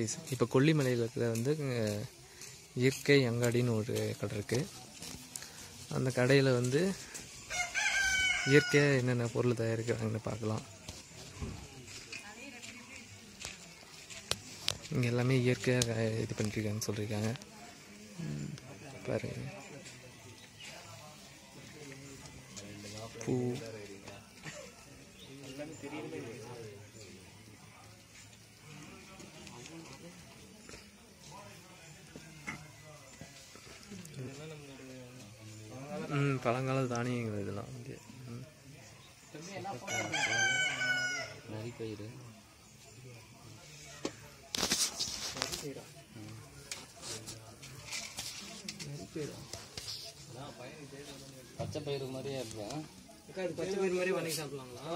Guys இப்போ கொல்லிமலையில் இருக்கிற வந்து அஹ், இயற்கை அங்காடின்னு ஒரு கடை இருக்குது அந்த கடையில் வந்து இயற்கையாக என்னென்ன பொருள் தயாரிக்கிறாங்கன்னு பார்க்கலாம் இங்கே எல்லாமே இயற்கையாக இது பண்ணிருக்காங்கன்னு சொல்லியிருக்காங்க ம், பாருங்க பூ ம் பழங்கால தானியங்கள் இதெல்லாம் வந்து ம். நரிப்பயிறு பச்சை பயிறு மாதிரியே இருக்கும் பச்சை பயிர் மாதிரி வணங்கி சாப்பிடலாங்களா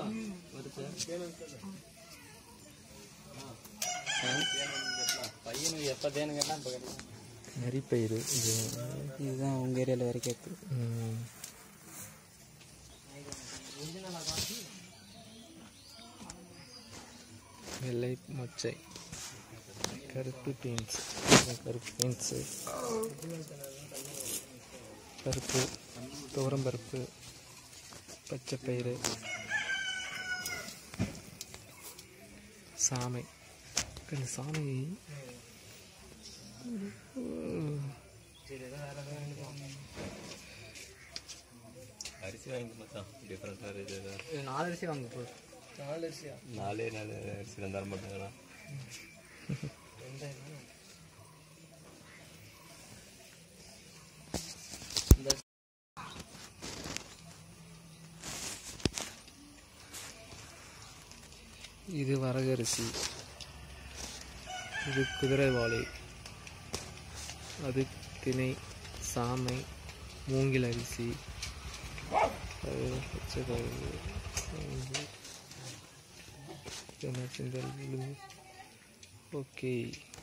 பையனுக்கு எப்போ தேனு கேட்டால் இப்போ கிடைக்கும் நரிப்பயிறு இது இதுதான் உங்கள் ஏரியாவில் வரைக்கும் ம். வெள்ளை மொச்சை கருப்பு பீன்ஸ் கருப்பு பீன்ஸு பருப்பு துவரம்பருப்பு பச்சை பயிறு சாமை இந்த சாமை அரிசி வாங்கி மச்சான் டிஃப்ரெண்ட்டாக இருக்குது நாலு அரிசி வாங்க போகுது நாலு அரிசியா நாலே நாலு அரிசி தர மாட்டாங்களா இது வரகரிசி இது குதிரைவாளி அது திணை சாமை மூங்கில் அரிசி அது பச்சை பயிறு இது என்ன செஞ்சல் ஓகே